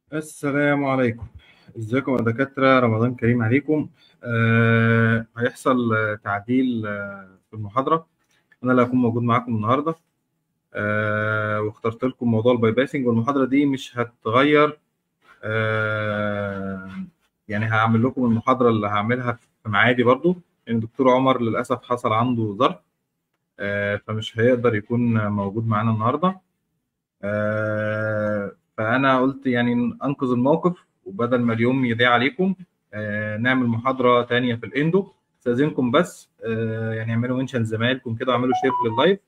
السلام عليكم ازيكم يا دكاترة رمضان كريم عليكم آه هيحصل آه، تعديل آه في المحاضرة أنا اللي هكون موجود معاكم النهاردة آه واخترت لكم موضوع البايباسنج والمحاضرة دي مش هتغير آه يعني هعمل لكم المحاضرة اللي هعملها في ميعادي برضو لأن الدكتور عمر للأسف حصل عنده ظرف آه فمش هيقدر يكون موجود معانا النهاردة آه فانا قلت يعني انقذ الموقف وبدل ما اليوم يضيع عليكم آه نعمل محاضره تانية في الاندو استاذنكم بس آه يعني اعملوا منشن لزمايلكم كده واعملوا شير لللايف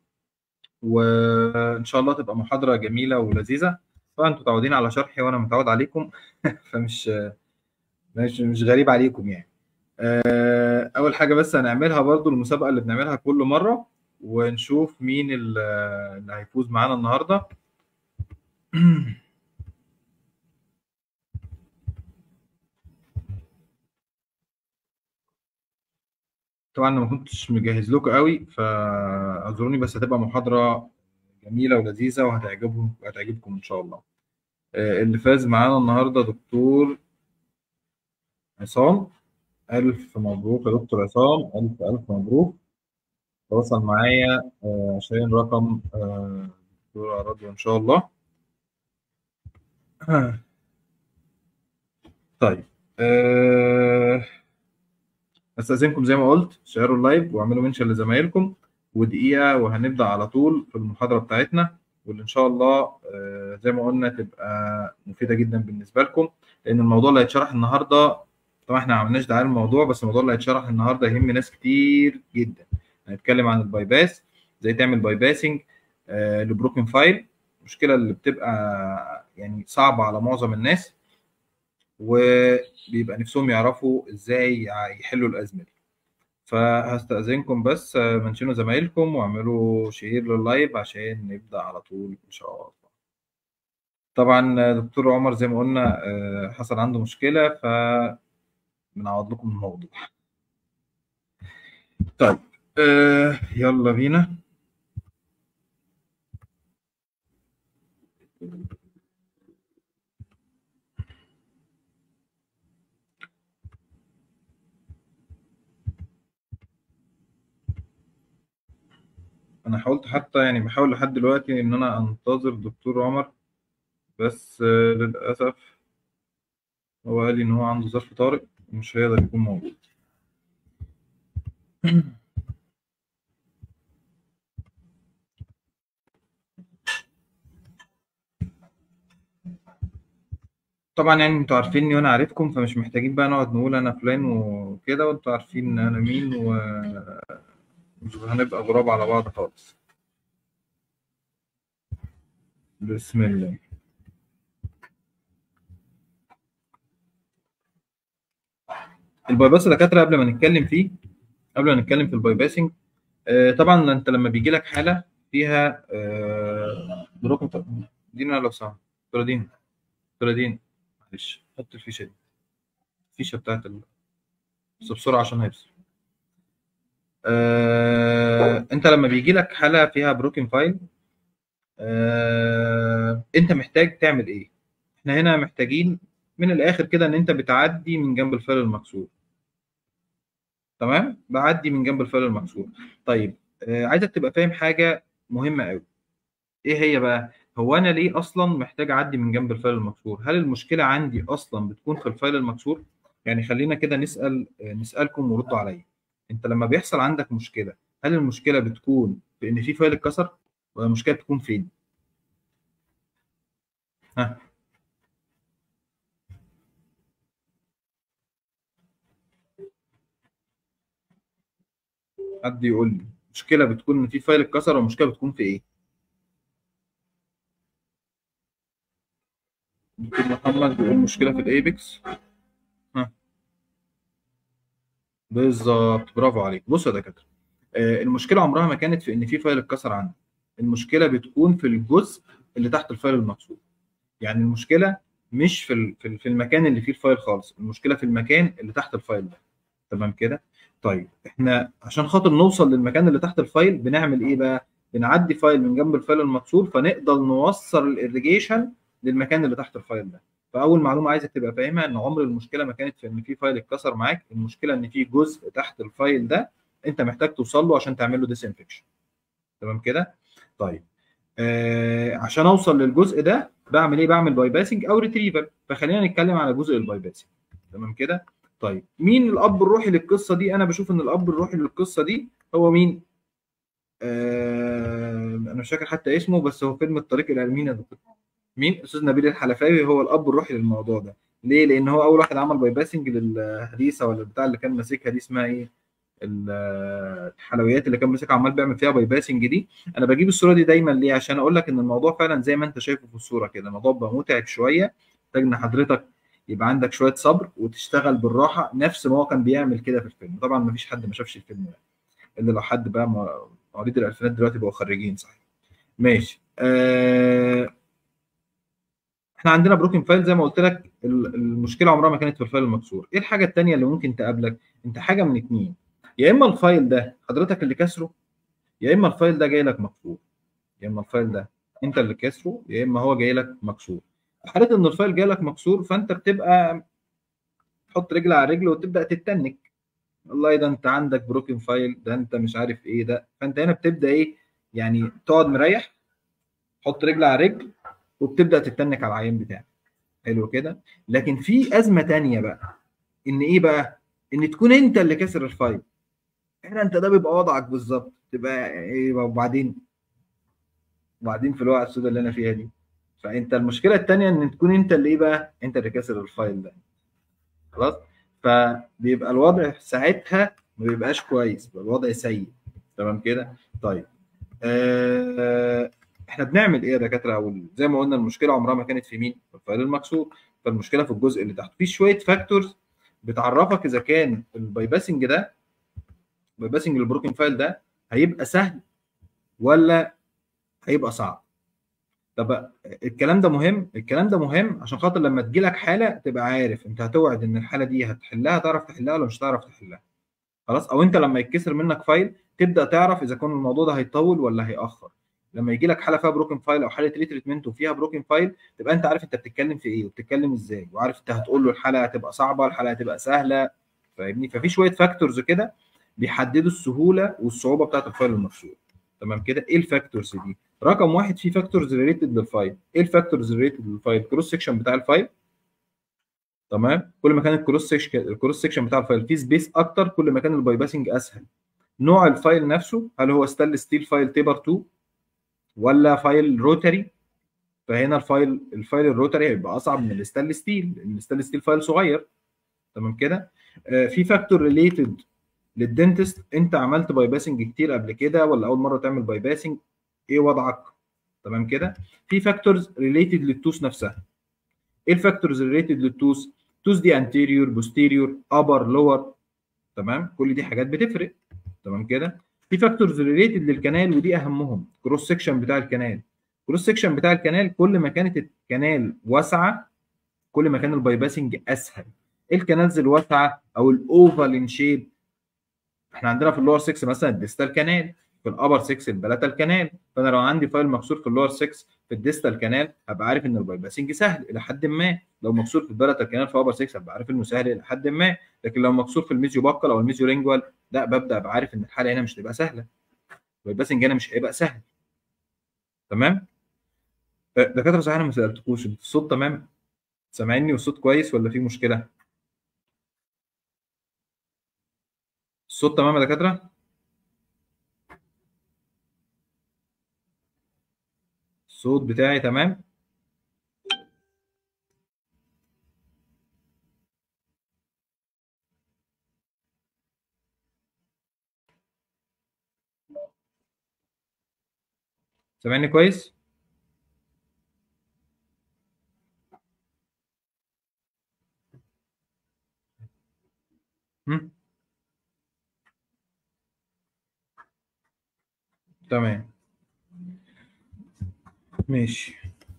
وان شاء الله تبقى محاضره جميله ولذيذه طبعا انتوا متعودين على شرحي وانا متعود عليكم فمش مش مش غريب عليكم يعني آه اول حاجه بس هنعملها برضو المسابقه اللي بنعملها كل مره ونشوف مين اللي هيفوز معانا النهارده طبعا انا ما كنتش مجهز لكم قوي فاعذروني بس هتبقى محاضره جميله ولذيذه وهتعجبهم وهتعجبكم ان شاء الله آه، اللي فاز معانا النهارده دكتور عصام الف مبروك يا دكتور عصام الف الف مبروك تواصل معايا آه، عشان رقم آه، دكتور رضوى ان شاء الله طيب أه... استاذنكم زي ما قلت شيروا اللايف واعملوا منشن لزمايلكم ودقيقه وهنبدا على طول في المحاضره بتاعتنا واللي ان شاء الله أه زي ما قلنا تبقى مفيده جدا بالنسبه لكم لان الموضوع اللي هيتشرح النهارده طبعا احنا ما عملناش دعايه للموضوع بس الموضوع اللي هيتشرح النهارده يهم ناس كتير جدا هنتكلم عن البايباس ازاي تعمل بايباسنج أه لبروكن فايل المشكله اللي بتبقى يعني صعبه على معظم الناس وبيبقى نفسهم يعرفوا ازاي يحلوا الازمه دي فهستأذنكم بس منشنوا زمايلكم واعملوا شير لللايف عشان نبدأ على طول إن شاء الله طبعا دكتور عمر زي ما قلنا حصل عنده مشكلة ف بنعوض لكم الموضوع طيب يلا بينا انا حاولت حتى يعني بحاول لحد دلوقتي ان انا انتظر دكتور عمر بس للاسف هو قال لي ان هو عنده ظرف طارئ ومش هيقدر يكون موجود طبعا يعني انتوا عارفيني وانا عارفكم فمش محتاجين بقى نقعد نقول انا فلان وكده وانتوا عارفين انا مين و مش هنبقى غراب على بعض خالص بسم الله البايباس دكاتره قبل ما نتكلم فيه قبل ما نتكلم في البايباسنج آه طبعا انت لما بيجي لك حاله فيها آه بروكن دينا لو سمحت ترادين ترادين معلش حط الفيشه دي الفيشه بتاعت ال... بس بسرعه عشان هيفصل آه، انت لما بيجي لك حاله فيها بروكن فايل آه، انت محتاج تعمل ايه احنا هنا محتاجين من الاخر كده ان انت بتعدي من جنب الفايل المكسور تمام بعدي من جنب الفايل المكسور طيب آه، عايزك تبقى فاهم حاجه مهمه قوي ايه هي بقى هو انا ليه اصلا محتاج اعدي من جنب الفايل المكسور هل المشكله عندي اصلا بتكون في الفايل المكسور يعني خلينا كده نسال نسالكم وردوا عليا انت لما بيحصل عندك مشكله هل المشكله بتكون في ان في فايل اتكسر ولا المشكله بتكون فين ها حد يقول لي المشكله بتكون ان في فايل اتكسر ولا المشكله بتكون في ايه دكتور محمد بيقول المشكله في الايبكس ها بالظبط برافو عليك بص يا دكاتره آه المشكله عمرها ما كانت في ان في فايل اتكسر عندك المشكله بتكون في الجزء اللي تحت الفايل المكسور يعني المشكله مش في في المكان اللي فيه الفايل خالص المشكله في المكان اللي تحت الفايل ده تمام كده طيب احنا عشان خاطر نوصل للمكان اللي تحت الفايل بنعمل ايه بقى بنعدي فايل من جنب الفايل المكسور فنقدر نوصل الاريجيشن للمكان اللي تحت الفايل ده فاول معلومه عايزك تبقى فاهمها ان عمر المشكله ما كانت في ان في فايل اتكسر معاك المشكله ان في جزء تحت الفايل ده انت محتاج توصل له عشان تعمل له ديسانفكشن تمام كده طيب آه عشان اوصل للجزء ده بعمل ايه بعمل باي باسنج او ريتريفل فخلينا نتكلم على جزء الباي باسنج تمام كده طيب مين الاب الروحي للقصه دي انا بشوف ان الاب الروحي للقصه دي هو مين آه انا مش فاكر حتى اسمه بس هو فيلم الطريق الى المينا ده مين استاذ نبيل الحلفاوي هو الاب الروحي للموضوع ده ليه لان هو اول واحد عمل باي باسنج للهريسه ولا البتاع اللي كان ماسكها دي اسمها ايه الحلويات اللي كان ماسكها عمال بيعمل فيها باي باسنج دي انا بجيب الصوره دي دايما ليه عشان اقول لك ان الموضوع فعلا زي ما انت شايفه في الصوره كده الموضوع بقى متعب شويه محتاج ان حضرتك يبقى عندك شويه صبر وتشتغل بالراحه نفس ما هو كان بيعمل كده في الفيلم طبعا ما فيش حد ما شافش الفيلم ده الا لو حد بقى مواليد الالفينات دلوقتي بقوا خريجين صحيح ماشي آه احنا عندنا بروكن فايل زي ما قلت لك المشكله عمرها ما كانت في الفايل المكسور ايه الحاجه الثانيه اللي ممكن تقابلك انت حاجه من اتنين يا اما الفايل ده حضرتك اللي كسره يا اما الفايل ده جاي لك مكسور يا اما الفايل ده انت اللي كسره يا اما هو جاي لك مكسور في حاله ان الفايل جاي لك مكسور فانت بتبقى تحط رجل على رجل وتبدا تتنك والله ده انت عندك بروكن فايل ده انت مش عارف ايه ده فانت هنا بتبدا ايه يعني تقعد مريح تحط رجل على رجل وبتبدا تتنك على العيان بتاعك حلو كده لكن في ازمه تانية بقى ان ايه بقى ان تكون انت اللي كسر الفايل احنا انت ده بيبقى وضعك بالظبط تبقى ايه وبعدين وبعدين في الوقت السوداء اللي انا فيها دي فانت المشكله الثانيه ان تكون انت اللي ايه بقى انت اللي كسر الفايل ده خلاص فبيبقى الوضع ساعتها ما بيبقاش كويس بيبقى الوضع سيء تمام كده طيب آه احنا بنعمل ايه يا دكاتره او زي ما قلنا المشكله عمرها ما كانت في مين في الفايل المكسور فالمشكله في الجزء اللي تحت في شويه فاكتورز بتعرفك اذا كان البايباسنج ده بايباسنج البروكن فايل ده هيبقى سهل ولا هيبقى صعب طب الكلام ده مهم الكلام ده مهم عشان خاطر لما تجي لك حاله تبقى عارف انت هتوعد ان الحاله دي هتحلها تعرف تحلها ولا مش هتعرف تحلها خلاص او انت لما يتكسر منك فايل تبدا تعرف اذا كان الموضوع ده هيطول ولا هيأخر لما يجي لك حاله فيها بروكن فايل او حاله ريتريتمنت وفيها بروكن فايل تبقى انت عارف انت بتتكلم في ايه وبتتكلم ازاي وعارف انت هتقول له الحاله هتبقى صعبه الحاله هتبقى سهله فاهمني ففي شويه فاكتورز كده بيحددوا السهوله والصعوبه بتاعت الفايل المكسور تمام كده ايه الفاكتورز دي رقم واحد في فاكتورز ريليتد للفايل ايه الفاكتورز ريليتد للفايل كروس سكشن بتاع الفايل تمام كل ما كان الكروس سكشن الكروس سكشن بتاع الفايل فيه سبيس اكتر كل ما كان البايباسنج اسهل نوع الفايل نفسه هل هو ستانلس ستيل فايل تيبر 2 ولا فايل روتري فهنا الفايل الفايل الروتري هيبقى اصعب من الستانلس ستيل لان الستانلس ستيل فايل صغير تمام كده آه في فاكتور ريليتد للدنتست انت عملت باي باسنج كتير قبل كده ولا اول مره تعمل باي باسنج ايه وضعك تمام كده في فاكتورز ريليتد للتوس نفسها ايه الفاكتورز ريليتد للتوس توس دي انتيريور بوستيريور ابر لور تمام كل دي حاجات بتفرق تمام كده في فاكتورز ريليتد للكنال ودي اهمهم كروس سكشن بتاع الكنال كروس سكشن بتاع الكنال كل ما كانت الكنال واسعه كل ما كان البايباسنج اسهل الكنالز الواسعه او الاوفال ان شيب احنا عندنا في اللور 6 مثلا الديستال كانال في الابر 6 البلاتال كانال فانا لو عندي فايل مكسور في اللور 6 في الديستال كانال هبقى عارف ان البايباسنج سهل الى حد ما لو مكسور في البلاتال كانال في ابر 6 هبقى عارف انه سهل الى حد ما لكن لو مكسور في الميزيو باكل او الميزيو لينجوال لا ببدا ابقى عارف ان الحاله هنا مش هتبقى سهله البايباسنج هنا مش هيبقى سهل تمام دكاتره صحيح انا ما سالتكوش الصوت تمام سامعيني والصوت كويس ولا في مشكله الصوت تمام يا دكاتره الصوت بتاعي تمام سامعني كويس هم؟ تمام ماشي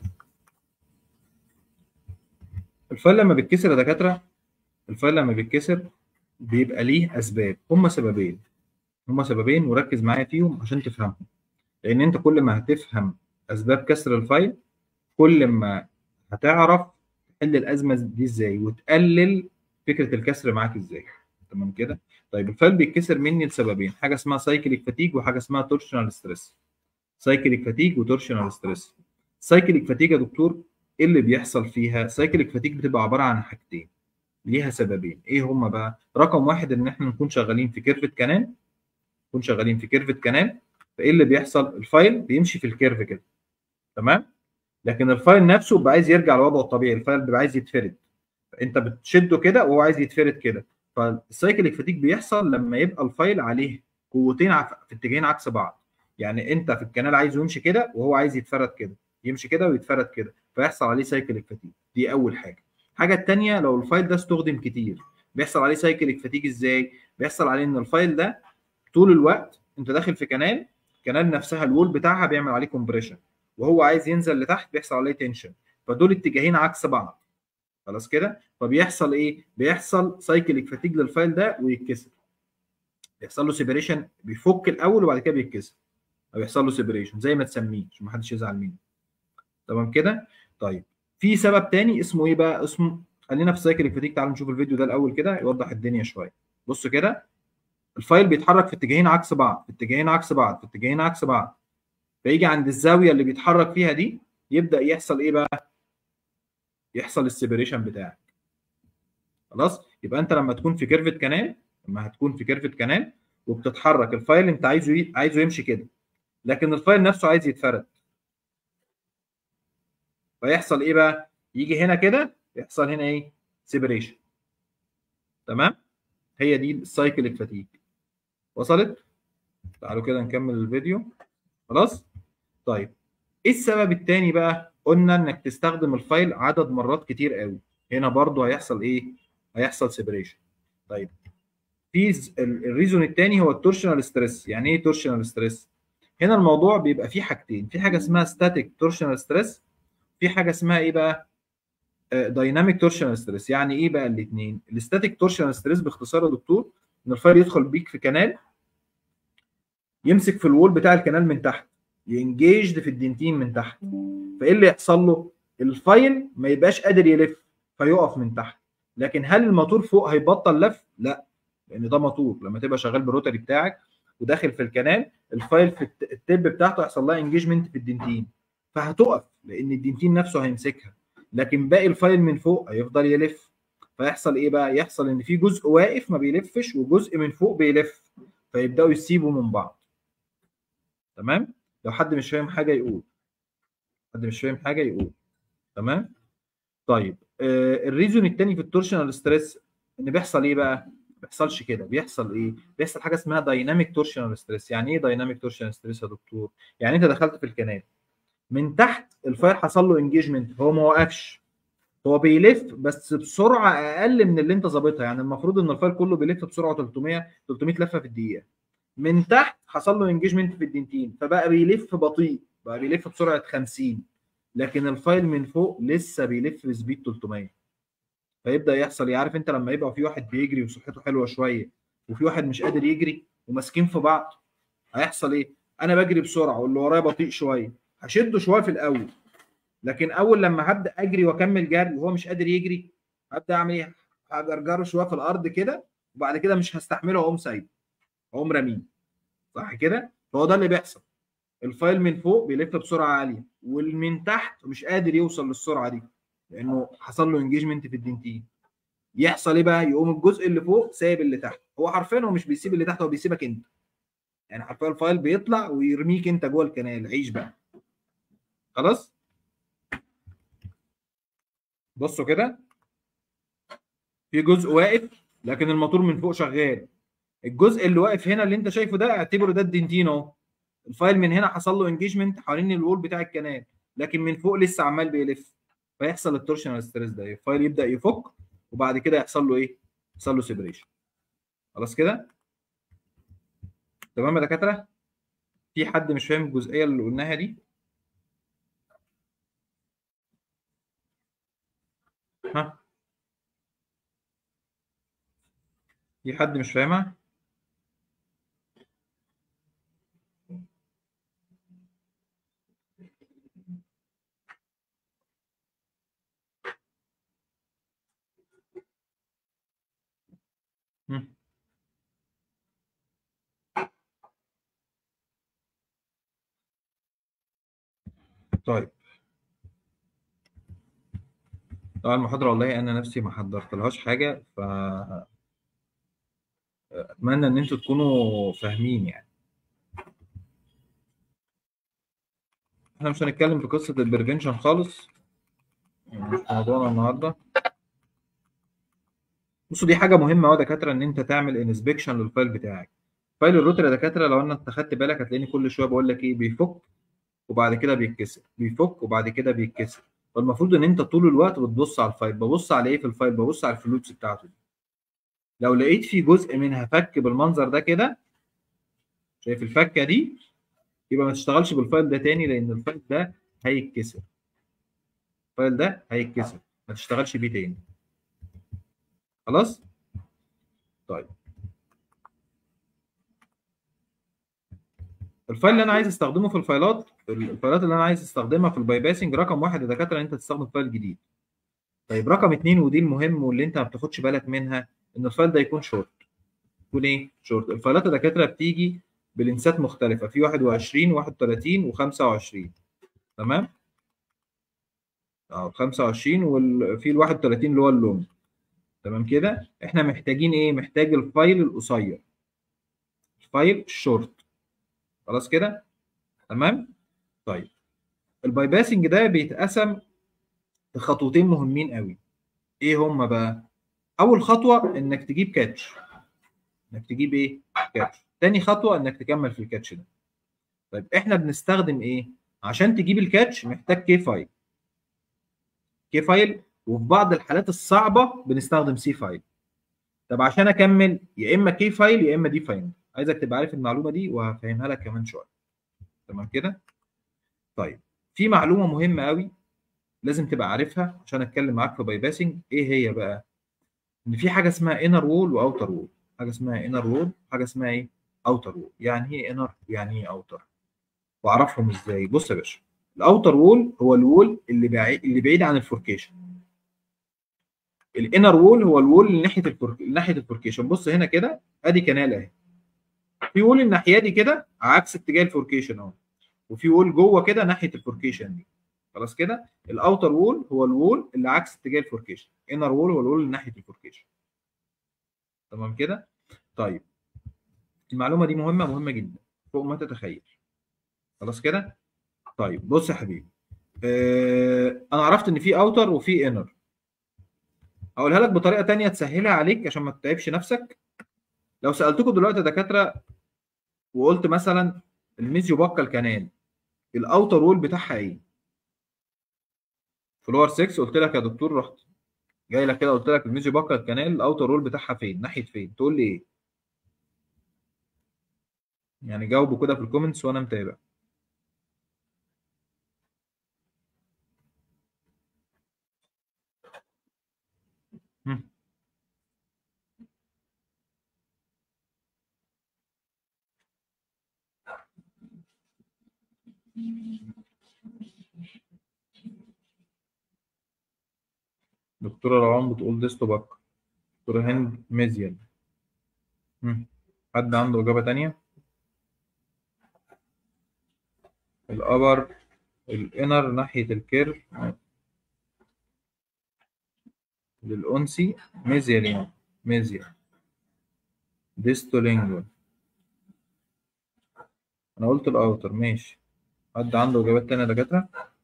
الفايل لما بيتكسر يا دكاتره الفايل لما بيتكسر بيبقى ليه اسباب هما سببين هما سببين وركز معايا فيهم عشان تفهمهم لان انت كل ما هتفهم اسباب كسر الفايل كل ما هتعرف تحل الازمه دي ازاي وتقلل فكره الكسر معاك ازاي تمام كده طيب الفايل بيتكسر مني لسببين حاجه اسمها سايكليك فاتيج وحاجه اسمها تورشنال ستريس سايكليك فاتيج وتورشنال ستريس سايكليك فاتيج يا دكتور ايه اللي بيحصل فيها سايكليك فاتيج بتبقى عباره عن حاجتين ليها سببين ايه هما بقى رقم واحد ان احنا نكون شغالين في كيرفة كنان نكون شغالين في كيرفة كنان فايه اللي بيحصل الفايل بيمشي في الكيرف كده تمام لكن الفايل نفسه بيبقى عايز يرجع لوضعه الطبيعي الفايل بيبقى عايز يتفرد انت بتشده كده وهو عايز يتفرد كده فالسايكليك فاتيج بيحصل لما يبقى الفايل عليه قوتين في اتجاهين عكس بعض يعني انت في الكنال عايزه يمشي كده وهو عايز يتفرد كده يمشي كده ويتفرد كده فيحصل عليه سايكليك فاتيج دي اول حاجه الحاجه الثانيه لو الفايل ده استخدم كتير بيحصل عليه سايكليك فاتيج ازاي بيحصل عليه ان الفايل ده طول الوقت انت داخل في كنال كنال نفسها الوول بتاعها بيعمل عليه كومبريشن وهو عايز ينزل لتحت بيحصل عليه تنشن فدول اتجاهين عكس بعض خلاص كده فبيحصل ايه بيحصل سايكليك فاتيج للفايل ده ويتكسر بيحصل له سيبريشن بيفك الاول وبعد كده بيتكسر او يحصل له سيبريشن زي ما تسميه عشان ما حدش يزعل مني تمام كده طيب في سبب تاني اسمه ايه بقى اسمه خلينا في سايكليك فاتيج تعالوا نشوف الفيديو ده الاول كده يوضح الدنيا شويه بص كده الفايل بيتحرك في اتجاهين عكس بعض في اتجاهين عكس بعض في اتجاهين عكس بعض فيجي عند الزاويه اللي بيتحرك فيها دي يبدا يحصل ايه بقى يحصل السيبريشن بتاعك خلاص يبقى انت لما تكون في كيرفت كانال لما هتكون في كيرفت كانال وبتتحرك الفايل انت عايزه ي... عايزه يمشي كده لكن الفايل نفسه عايز يتفرد فيحصل ايه بقى يجي هنا كده يحصل هنا ايه سيبريشن تمام هي دي السايكليك فاتيج وصلت تعالوا كده نكمل الفيديو خلاص طيب ايه السبب الثاني بقى قلنا انك تستخدم الفايل عدد مرات كتير قوي هنا برضو هيحصل ايه هيحصل سيبريشن طيب في الريزون الثاني هو التورشنال ستريس يعني ايه تورشنال ستريس هنا الموضوع بيبقى فيه حاجتين في حاجه اسمها ستاتيك تورشنال ستريس في حاجه اسمها ايه بقى دايناميك تورشنال ستريس يعني ايه بقى الاثنين الستاتيك تورشنال ستريس باختصار يا دكتور ان الفايل يدخل بيك في كنال يمسك في الوول بتاع الكنال من تحت ينجيجد في الدنتين من تحت فايه اللي يحصل له الفايل ما يبقاش قادر يلف فيقف من تحت لكن هل الموتور فوق هيبطل لف لا لان ده موتور لما تبقى شغال بالروتري بتاعك وداخل في الكنال الفايل في التب بتاعته هيحصل لها انجيجمنت في الدنتين فهتقف لان الدنتين نفسه هيمسكها لكن باقي الفايل من فوق هيفضل يلف فيحصل ايه بقى يحصل ان في جزء واقف ما بيلفش وجزء من فوق بيلف فيبداوا يسيبوا من بعض تمام لو حد مش فاهم حاجه يقول حد مش فاهم حاجه يقول تمام طيب آه الريزون الثاني في التورشنال ستريس ان بيحصل ايه بقى ما بيحصلش كده بيحصل ايه بيحصل حاجه اسمها دايناميك تورشنال ستريس يعني ايه دايناميك تورشنال ستريس يا دكتور يعني انت دخلت في الكنال من تحت الفايل حصل له انجيجمنت هو ما وقفش هو بيلف بس بسرعه اقل من اللي انت ظابطها يعني المفروض ان الفايل كله بيلف بسرعه 300 300 لفه في الدقيقه من تحت حصل له انجيجمنت في الدنتين فبقى بيلف بطيء بقى بيلف بسرعه 50 لكن الفايل من فوق لسه بيلف بسبيد 300 فيبدا يحصل ايه عارف انت لما يبقى في واحد بيجري وصحته حلوه شويه وفي واحد مش قادر يجري وماسكين في بعض هيحصل ايه انا بجري بسرعه واللي ورايا بطيء شويه هشده شويه في الاول لكن اول لما هبدا اجري واكمل جري وهو مش قادر يجري هبدا اعمل ايه هجرجره شويه في الارض كده وبعد كده مش هستحمله واقوم سايبه اقوم راميه صح كده فهو ده اللي بيحصل الفايل من فوق بيلف بسرعه عاليه والمن تحت مش قادر يوصل للسرعه دي لانه حصل له انجيجمنت في الدنتين يحصل ايه بقى يقوم الجزء اللي فوق سايب اللي تحت هو حرفيا هو مش بيسيب اللي تحت هو بيسيبك انت يعني حرفيا الفايل بيطلع ويرميك انت جوه الكنال عيش بقى خلاص بصوا كده في جزء واقف لكن الموتور من فوق شغال الجزء اللي واقف هنا اللي انت شايفه ده اعتبره ده الدنتين اهو الفايل من هنا حصل له انجيجمنت حوالين الوول بتاع الكنال لكن من فوق لسه عمال بيلف فيحصل التورشنال ستريس ده الفايل يبدا يفك وبعد كده يحصل له ايه؟ يحصل له سيبريشن خلاص كده؟ تمام يا دكاتره؟ في حد مش فاهم الجزئيه اللي قلناها دي؟ ها؟ في حد مش فاهمها؟ مم. طيب طبعا المحاضرة والله أنا نفسي ما حضرتلهاش حاجة ف أتمنى إن أنتوا تكونوا فاهمين يعني إحنا مش هنتكلم في قصة البريفنشن خالص يعني مش موضوعنا النهاردة بصوا دي حاجة مهمة أوي يا دكاترة إن أنت تعمل انسبكشن للفايل بتاعك فايل الروتر يا دكاترة لو أنا أنت خدت بالك هتلاقيني كل شوية بقول لك إيه بيفك وبعد كده بيتكسر بيفك وبعد كده بيتكسر فالمفروض ان انت طول الوقت بتبص على الفايل ببص على ايه في الفايل ببص على الفلوتس بتاعته دي لو لقيت في جزء منها فك بالمنظر ده كده شايف الفكه دي يبقى ما تشتغلش بالفايل ده تاني لان الفايل ده هيتكسر الفايل ده هيتكسر ما تشتغلش بيه تاني خلاص طيب الفايل اللي انا عايز استخدمه في الفايلات الفايلات اللي انا عايز استخدمها في البايباسنج رقم واحد يا دكاتره ان انت تستخدم فايل جديد طيب رقم اثنين ودي المهم واللي انت ما بتاخدش بالك منها ان الفايل ده يكون شورت يكون ايه شورت الفايلات يا دكاتره بتيجي بلينسات مختلفه في 21 31 و25 تمام اه 25 وفي ال 31 اللي هو اللون تمام كده احنا محتاجين ايه محتاج الفايل القصير الفايل الشورت خلاص كده تمام طيب البايباسنج ده بيتقسم لخطوتين مهمين قوي ايه هما بقى اول خطوه انك تجيب كاتش انك تجيب ايه كاتش تاني خطوه انك تكمل في الكاتش ده طيب احنا بنستخدم ايه عشان تجيب الكاتش محتاج كي فايل كي فايل وفي بعض الحالات الصعبه بنستخدم سي فايل طب عشان اكمل يا اما كي فايل يا اما دي فايل عايزك تبقى عارف المعلومه دي وهفهمها لك كمان شويه تمام كده طيب في معلومه مهمه قوي لازم تبقى عارفها عشان اتكلم معاك في بايباسنج ايه هي بقى ان في حاجه اسمها انر وول واوتر وول حاجه اسمها انر وول حاجه اسمها ايه اوتر وول يعني ايه انر يعني ايه اوتر واعرفهم ازاي بص يا باشا الاوتر وول هو الوول اللي بعيد اللي بعيد عن الفوركيشن الانر وول هو الوول اللي ناحيه الفورك... ناحيه الفوركيشن بص هنا كده ادي كنال اهي في وول الناحيه دي كده عكس اتجاه الفوركيشن اهو وفي وول جوه كده ناحيه الفوركيشن دي خلاص كده الاوتر وول هو الوول اللي عكس اتجاه الفوركيشن انر وول هو الوول اللي ناحيه الفوركيشن تمام كده طيب المعلومه دي مهمه مهمه جدا فوق ما تتخيل خلاص كده طيب بص يا حبيبي اه انا عرفت ان في اوتر وفي انر هقولها لك بطريقه تانية تسهلها عليك عشان ما تتعبش نفسك لو سالتكم دلوقتي يا دكاتره وقلت مثلا الميزيو باكا الكنال الاوتر وول بتاعها ايه فلور 6 قلت لك يا دكتور رحت جاي لك كده قلت لك الميزيو باكا الكنال الاوتر وول بتاعها فين ناحيه فين تقول لي ايه يعني جاوبوا كده في الكومنتس وانا متابع دكتورة روان بتقول ديستو باك دكتورة هند ميزيال حد عنده إجابة تانية؟ الأبر الإنر ناحية الكيرف للأنسي ميزيال يعني ميزيال ديستو لينجوال أنا قلت الأوتر ماشي حد عنده إجابات تانية يا دكاترة؟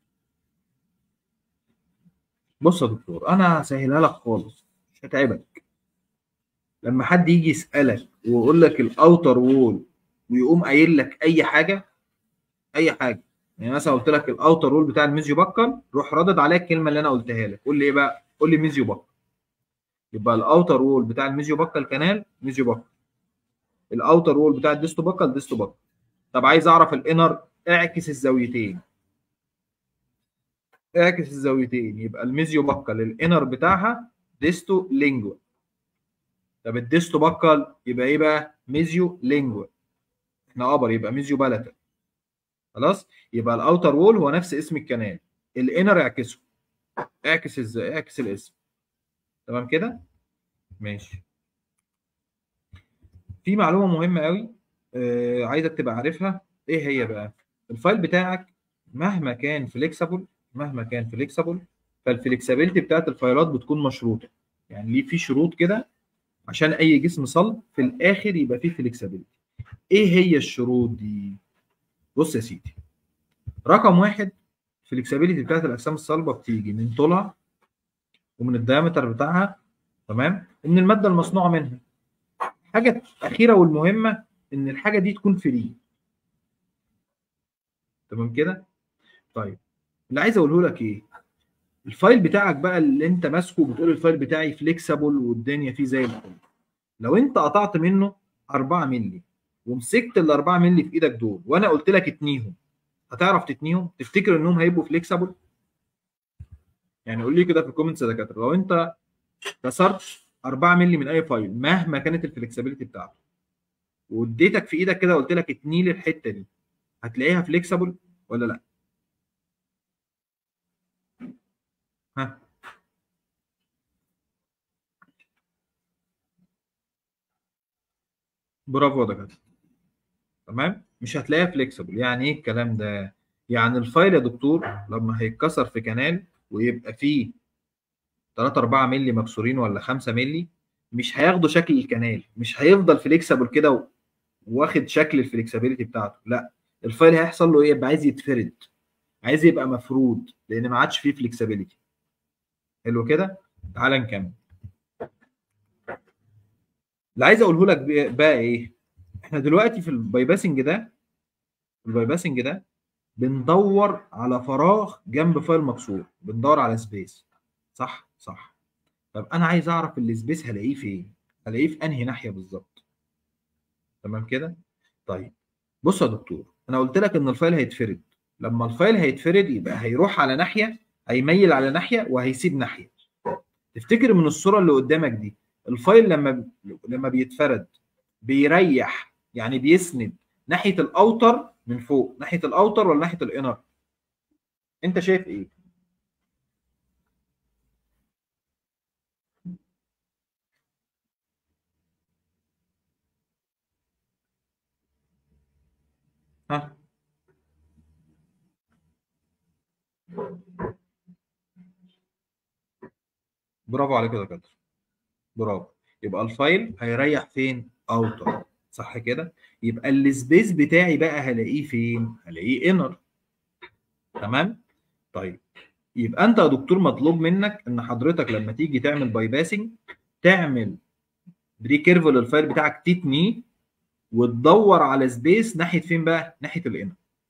بص يا دكتور انا هسهلها لك خالص مش هتعبك لما حد يجي يسالك ويقول لك الاوتر وول ويقوم قايل لك اي حاجه اي حاجه يعني مثلا قلت لك الاوتر وول بتاع الميزيو بكر روح ردد عليا الكلمه اللي انا قلتها لك قول لي ايه بقى قول لي ميزيو بكر يبقى الاوتر وول بتاع الميزيو بكر الكنال ميزيو بكر الاوتر وول بتاع الديستو بكر ديستو بكر طب عايز اعرف الانر اعكس الزاويتين اعكس الزاويتين يبقى الميزيو بكل الانر بتاعها ديستو لينجوال طب الديستو بكل يبقى ايه بقى ميزيو لينجوال احنا ابر يبقى ميزيو بالاتال خلاص يبقى الاوتر وول هو نفس اسم الكنال الانر اعكسه اعكس ازاي اعكس الاسم تمام كده ماشي في معلومه مهمه قوي آه عايزك تبقى عارفها ايه هي بقى الفايل بتاعك مهما كان فليكسبل مهما كان فليكسبل فالفليكسبيليتي بتاعت الفايلات بتكون مشروطه يعني ليه في شروط كده عشان اي جسم صلب في الاخر يبقى فيه فليكسبيليتي ايه هي الشروط دي بص يا سيدي رقم واحد الفليكسبيليتي بتاعت الاجسام الصلبه بتيجي من طولها ومن الدايمتر بتاعها تمام ومن الماده المصنوعه منها الحاجه الاخيره والمهمه ان الحاجه دي تكون فري تمام كده طيب اللي عايز اقوله لك ايه الفايل بتاعك بقى اللي انت ماسكه بتقول الفايل بتاعي فليكسبل والدنيا فيه زي الفل لو انت قطعت منه 4 مللي ومسكت ال 4 مللي في ايدك دول وانا قلت لك اتنيهم هتعرف تتنيهم تفتكر انهم هيبقوا فليكسبل يعني قول لي كده في الكومنتس يا دكاتره لو انت كسرت 4 مللي من اي فايل مهما كانت الفليكسبيليتي بتاعته واديتك في ايدك كده قلت لك اتني لي الحته دي هتلاقيها فليكسبل ولا لا ها برافو يا دكاتره تمام مش هتلاقيها فليكسبل يعني ايه الكلام ده يعني الفايل يا دكتور لما هيتكسر في كنال ويبقى فيه 3 4 مللي مكسورين ولا 5 مللي مش هياخدوا شكل الكنال مش هيفضل فليكسبل كده واخد شكل الفليكسبيليتي بتاعته لا الفايل هيحصل له ايه يبقى عايز يتفرد عايز يبقى مفرود لان ما عادش فيه فليكسبيليتي حلو كده تعال نكمل اللي عايز اقوله لك بقى ايه احنا دلوقتي في البايباسنج ده البايباسنج ده بندور على فراغ جنب فايل مكسور بندور على سبيس صح صح طب انا عايز اعرف السبيس هلاقيه فين هلاقيه في انهي ناحيه بالظبط تمام كده طيب بص يا دكتور انا قلت لك ان الفايل هيتفرد لما الفايل هيتفرد يبقى هيروح على ناحيه هيميل على ناحيه وهيسيب ناحيه تفتكر من الصوره اللي قدامك دي الفايل لما لما بيتفرد بيريح يعني بيسند ناحيه الاوتر من فوق ناحيه الاوتر ولا ناحيه الانر انت شايف ايه ها برافو عليك يا دكاتره برافو يبقى الفايل هيريح فين اوتر صح كده يبقى السبيس بتاعي بقى هلاقيه فين هلاقيه انر تمام طيب يبقى انت يا دكتور مطلوب منك ان حضرتك لما تيجي تعمل باي باسنج تعمل بري كيرف للفايل بتاعك تتنيه وتدور على سبيس ناحيه فين بقى ناحيه الانر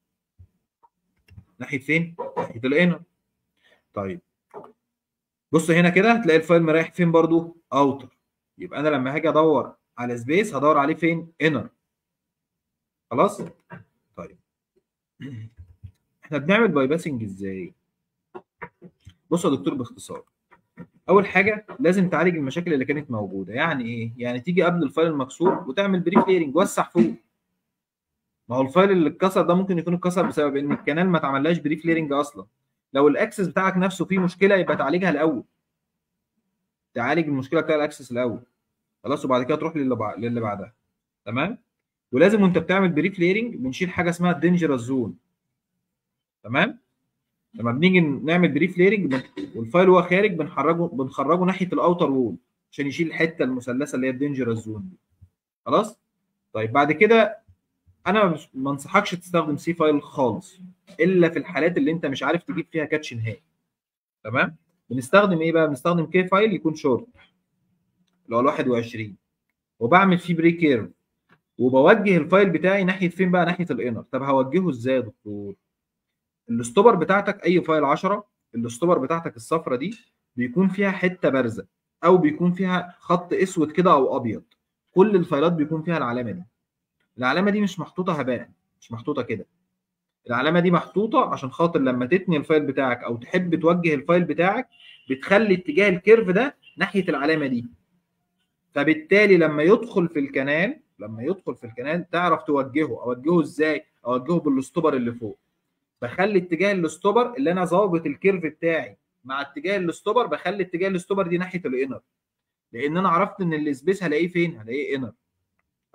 ناحيه فين ناحيه الانر طيب بص هنا كده هتلاقي الفايل مريح فين برضو اوتر يبقى انا لما هاجي ادور على سبيس هدور عليه فين انر خلاص طيب احنا بنعمل باي باسنج ازاي بص يا دكتور باختصار اول حاجه لازم تعالج المشاكل اللي كانت موجوده يعني ايه يعني تيجي قبل الفايل المكسور وتعمل بريف ليرنج وسع فوق ما هو الفايل اللي اتكسر ده ممكن يكون اتكسر بسبب ان الكنال ما اتعملهاش بريف ليرنج اصلا لو الاكسس بتاعك نفسه فيه مشكله يبقى تعالجها الاول تعالج المشكله بتاع الاكسس الاول خلاص وبعد كده تروح للي بعد للي بعدها تمام ولازم وانت بتعمل بريف ليرنج بنشيل حاجه اسمها الدينجرس زون تمام لما بنيجي نعمل بريف ليرنج والفايل وهو خارج بنخرجه بنخرجه ناحيه الاوتر وول عشان يشيل الحته المثلثه اللي هي الدينجرس زون دي خلاص طيب بعد كده انا ما انصحكش تستخدم سي فايل خالص الا في الحالات اللي انت مش عارف تجيب فيها كاتش نهائي تمام بنستخدم ايه بقى بنستخدم كي فايل يكون شورت اللي هو ال 21 وبعمل فيه بري كيرف وبوجه الفايل بتاعي ناحيه فين بقى ناحيه الانر طب هوجهه ازاي يا دكتور الاستوبر بتاعتك اي فايل 10 الاستوبر بتاعتك الصفرة دي بيكون فيها حته بارزه او بيكون فيها خط اسود كده او ابيض كل الفايلات بيكون فيها العلامه دي العلامه دي مش محطوطه هباء مش محطوطه كده العلامه دي محطوطه عشان خاطر لما تتني الفايل بتاعك او تحب توجه الفايل بتاعك بتخلي اتجاه الكيرف ده ناحيه العلامه دي فبالتالي لما يدخل في الكنال لما يدخل في الكنال تعرف توجهه اوجهه ازاي اوجهه بالاستوبر اللي فوق بخلي اتجاه الاستوبر اللي انا ظابط الكيرف بتاعي مع اتجاه الاستوبر بخلي اتجاه الاستوبر دي ناحيه الانر لان انا عرفت ان السبيس هلاقيه فين هلاقيه انر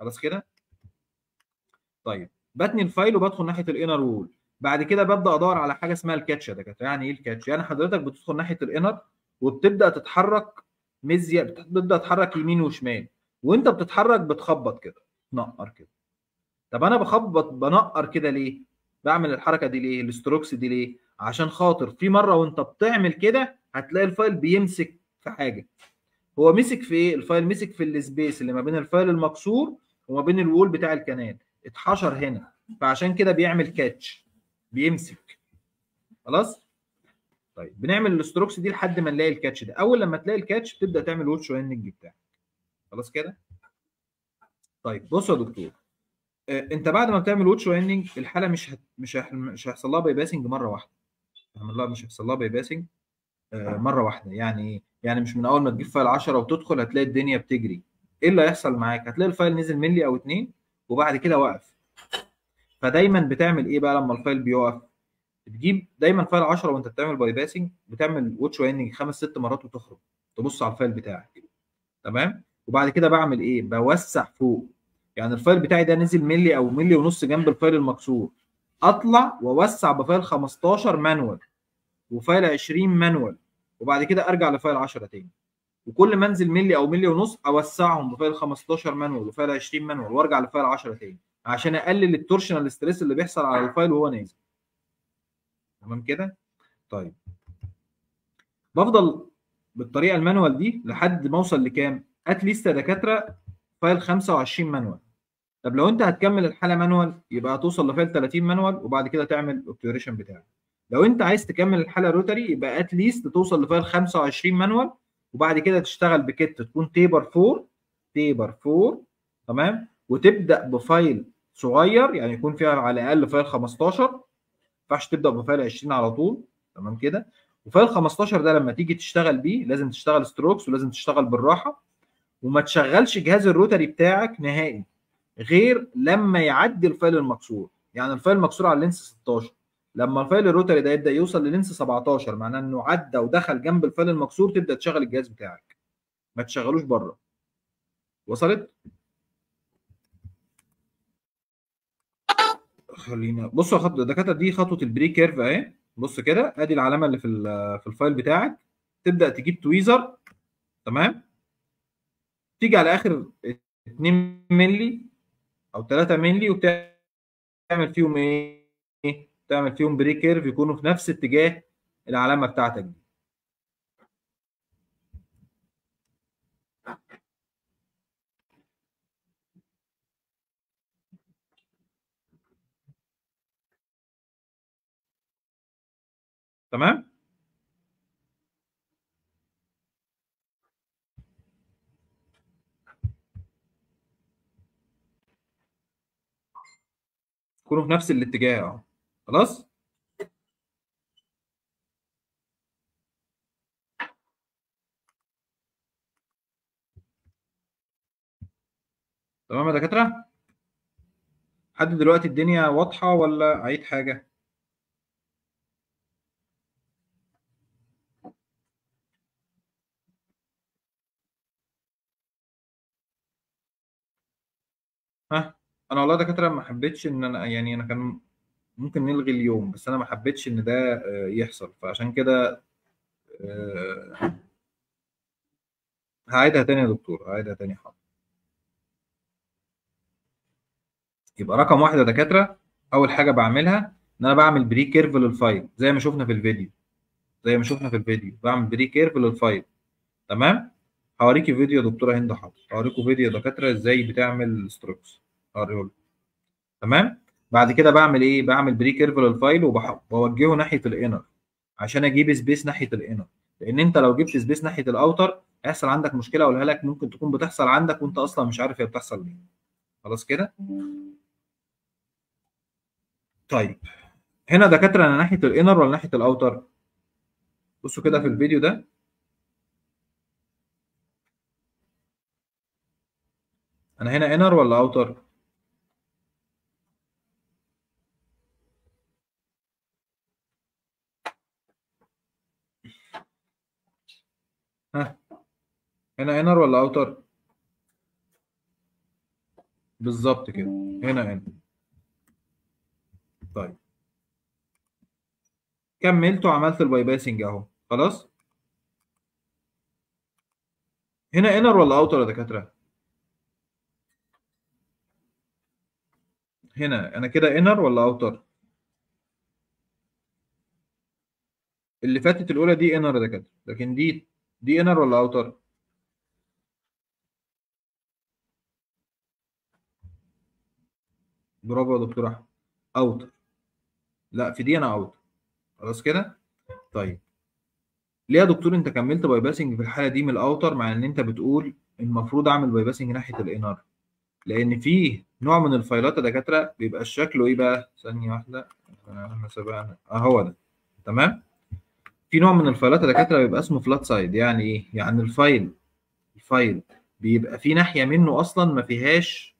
خلاص كده طيب بتني الفايل وبدخل ناحيه الانر وول بعد كده ببدا ادور على حاجه اسمها الكاتش يا دكاتره يعني ايه الكاتش يعني حضرتك بتدخل ناحيه الانر وبتبدا تتحرك مزيا بتبدا تتحرك يمين وشمال وانت بتتحرك بتخبط كده تنقر كده طب انا بخبط بنقر كده ليه بعمل الحركه دي ليه الستروكس دي ليه عشان خاطر في مره وانت بتعمل كده هتلاقي الفايل بيمسك في حاجه هو مسك في ايه الفايل مسك في السبيس اللي ما بين الفايل المكسور وما بين الوول بتاع الكنال اتحشر هنا فعشان كده بيعمل كاتش بيمسك خلاص طيب بنعمل الاستروكس دي لحد ما نلاقي الكاتش ده اول لما تلاقي الكاتش بتبدا تعمل واتش وايننج بتاعك خلاص كده طيب بص يا دكتور آه، انت بعد ما بتعمل واتش وايننج الحاله مش هت... مش هح... مش هيحصل لها باي باسنج مره واحده هعمل لها مش هيحصل لها باي باسنج آه، مره واحده يعني ايه يعني مش من اول ما تجيب فايل 10 وتدخل هتلاقي الدنيا بتجري ايه اللي هيحصل معاك هتلاقي الفايل نزل ملي او اتنين وبعد كده وقف فدايما بتعمل ايه بقى لما الفايل بيقف بتجيب دايما فايل 10 وانت بتعمل باي باسنج بتعمل واتش وايننج خمس ست مرات وتخرج تبص على الفايل بتاعك تمام وبعد كده بعمل ايه بوسع فوق يعني الفايل بتاعي ده نزل ملي او ملي ونص جنب الفايل المكسور اطلع واوسع بفايل 15 مانوال وفايل 20 مانوال وبعد كده ارجع لفايل 10 تاني وكل ما انزل ملي او ملي ونص اوسعهم بفايل 15 مانوال وفايل 20 مانوال وارجع لفايل 10 تاني عشان اقلل التورشنال ستريس اللي بيحصل على الفايل وهو نازل تمام كده طيب بفضل بالطريقه المانوال دي لحد ما اوصل لكام اتليست يا دكاتره فايل 25 مانوال طب لو انت هتكمل الحاله مانوال يبقى هتوصل لفايل 30 مانوال وبعد كده تعمل الاوبتيوريشن بتاعك لو انت عايز تكمل الحاله روتري يبقى اتليست توصل لفايل 25 مانوال وبعد كده تشتغل بكت تكون تيبر 4 تيبر 4 تمام وتبدا بفايل صغير يعني يكون فيها على الاقل فايل 15 ما ينفعش تبدا بفايل 20 على طول تمام كده وفايل 15 ده لما تيجي تشتغل بيه لازم تشتغل ستروكس ولازم تشتغل بالراحه وما تشغلش جهاز الروتري بتاعك نهائي غير لما يعدي الفايل المكسور يعني الفايل مكسور على اللينس 16 لما الفايل الروتري ده يبدا يوصل للينس 17 معناه انه عدى ودخل جنب الفايل المكسور تبدا تشغل الجهاز بتاعك ما تشغلوش بره وصلت خلينا بصوا يا خط الدكاتره دي خطوه البري كيرف اهي بص كده ادي العلامه اللي في في الفايل بتاعك تبدا تجيب تويزر تمام تيجي على اخر 2 مللي او 3 مللي وتعمل فيهم ايه تعمل فيهم بري كيرف يكونوا في نفس اتجاه العلامه بتاعتك دي تمام يكونوا في نفس الاتجاه اهو خلاص تمام يا دكاتره لحد دلوقتي الدنيا واضحه ولا اعيد حاجه ها انا والله دكاتره ما حبيتش ان انا يعني انا كان ممكن نلغي اليوم بس انا ما حبيتش ان ده يحصل فعشان كده هعيدها تاني يا دكتور هعيدها تاني حاضر يبقى رقم واحد يا دكاتره اول حاجه بعملها ان انا بعمل بري كيرف للفايل زي ما شفنا في الفيديو زي ما شفنا في الفيديو بعمل بري كيرف للفايل تمام هوريكي فيديو يا دكتوره هند حاضر هوريكم فيديو يا دكاتره ازاي بتعمل ستروكس هوريه تمام بعد كده بعمل ايه بعمل بري كيرف للفايل وبوجهه ناحيه الانر عشان اجيب سبيس ناحيه الانر لان انت لو جبت سبيس ناحيه الاوتر هيحصل عندك مشكله اقولها لك ممكن تكون بتحصل عندك وانت اصلا مش عارف هي بتحصل ليه خلاص كده طيب هنا دكاتره انا ناحيه الانر ولا ناحيه الاوتر بصوا كده في الفيديو ده انا هنا انر ولا اوتر ها هنا انر ولا اوتر بالظبط كده هنا ان طيب كملت وعملت الباي باسنج اهو خلاص هنا انر ولا اوتر يا دكاتره هنا انا كده انر ولا اوتر اللي فاتت الاولى دي انر يا دكاتره لكن دي دي انر ولا اوتر برافو يا دكتور احمد اوتر لا في دي انا اوتر خلاص كده طيب ليه يا دكتور انت كملت باي باسنج في الحاله دي من الاوتر مع ان انت بتقول المفروض اعمل باي باسنج ناحيه الانر لان في نوع من الفايلات يا دكاتره بيبقى شكله ايه بقى ثانيه واحده احنا سبقنا اهو ده تمام في نوع من الفايلات يا دكاتره بيبقى اسمه فلات سايد يعني ايه يعني الفايل الفايل بيبقى في ناحيه منه اصلا ما فيهاش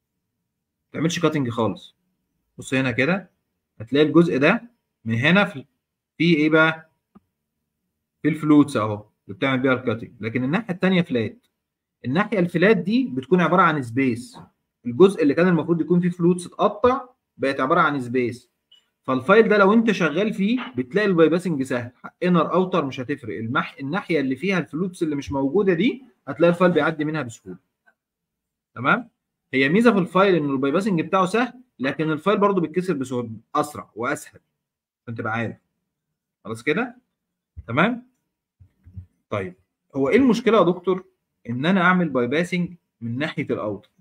ما تعملش كاتنج خالص بص هنا كده هتلاقي الجزء ده من هنا في في ايه بقى في الفلوتس اهو اللي بتعمل بيها الكاتنج لكن الناحيه الثانيه فلات الناحيه الفلات دي بتكون عباره عن سبيس الجزء اللي كان المفروض يكون فيه فلوتس اتقطع بقت عباره عن سبيس فالفايل ده لو انت شغال فيه بتلاقي البايباسنج سهل انر اوتر مش هتفرق المح... الناحيه اللي فيها الفلوتس اللي مش موجوده دي هتلاقي الفايل بيعدي منها بسهوله تمام هي ميزه في الفايل ان البايباسنج بتاعه سهل لكن الفايل برضه بيتكسر بسهوله اسرع واسهل عشان تبقى عارف خلاص كده تمام طيب هو ايه المشكله يا دكتور ان انا اعمل باي باسنج من ناحيه الاوتر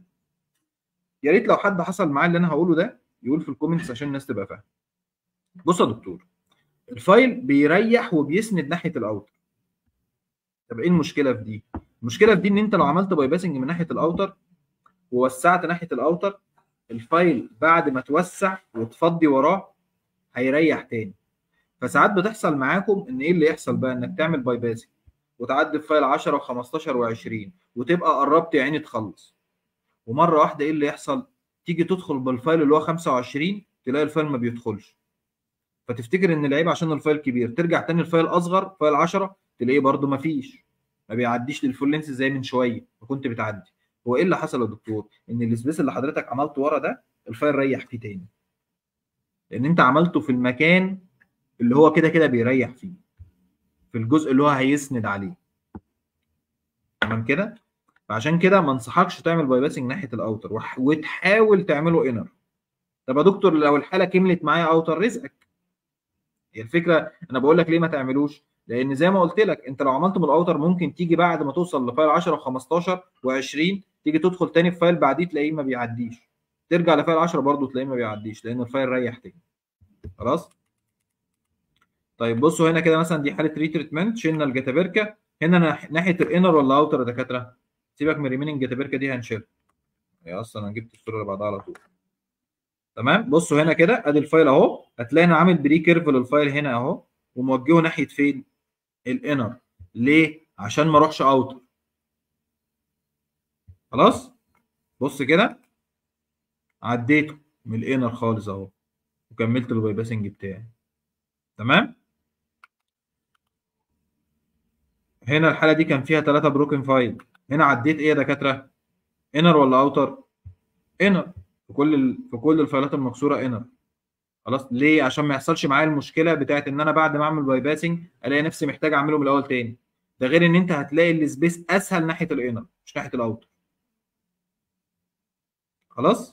يا ريت لو حد حصل معاه اللي انا هقوله ده يقول في الكومنتس عشان الناس تبقى فاهمه بص يا دكتور الفايل بيريح وبيسند ناحيه الاوتر طب ايه المشكله في دي المشكله في دي ان انت لو عملت باي باسنج من ناحيه الاوتر ووسعت ناحيه الاوتر الفايل بعد ما توسع وتفضي وراه هيريح تاني فساعات بتحصل معاكم ان ايه اللي يحصل بقى انك تعمل باي باسنج وتعدي في فايل 10 و15 و20 وتبقى قربت يا عيني تخلص ومره واحده ايه اللي يحصل تيجي تدخل بالفايل اللي هو 25 تلاقي الفايل ما بيدخلش فتفتكر ان العيب عشان الفايل كبير ترجع تاني الفايل اصغر فايل 10 تلاقيه برده ما فيش ما بيعديش للفول لينس زي من شويه ما كنت بتعدي هو ايه اللي حصل يا دكتور ان السبيس اللي حضرتك عملته ورا ده الفايل ريح فيه تاني لان انت عملته في المكان اللي هو كده كده بيريح فيه في الجزء اللي هو هيسند عليه تمام كده فعشان كده ما انصحكش تعمل باي باسنج ناحيه الاوتر وتحاول تعمله انر طب يا دكتور لو الحاله كملت معايا اوتر رزقك هي الفكره انا بقول لك ليه ما تعملوش لان زي ما قلت لك انت لو عملت من الاوتر ممكن تيجي بعد ما توصل لفايل 10 و15 و20 تيجي تدخل تاني في فايل بعديه تلاقيه ما بيعديش ترجع لفايل 10 برضه تلاقيه ما بيعديش لان الفايل ريح تاني خلاص طيب بصوا هنا كده مثلا دي حاله ريتريتمنت شلنا الجتابركه هنا ناحيه الانر ولا اوتر يا دكاتره سيبك من ريميننج جتابركه دي هنشيلها هي اصلا انا جبت الصوره اللي بعدها على طول تمام بصوا هنا كده ادي الفايل اهو هتلاقي انا عامل بري كيرف للفايل هنا اهو وموجهه ناحيه فين الانر ليه عشان ما اروحش اوتر خلاص بص كده عديته من الانر خالص اهو وكملت الباي باسنج بتاعي تمام هنا الحاله دي كان فيها ثلاثة بروكن فايل هنا عديت ايه يا دكاتره انر ولا اوتر انر في كل ال... في كل الفايلات المكسوره انر خلاص ليه عشان ما يحصلش معايا المشكله بتاعت ان انا بعد ما اعمل باي باسنج الاقي نفسي محتاج اعمله من الاول تاني ده غير ان انت هتلاقي السبيس اسهل ناحيه الانر مش ناحيه الاوتر خلاص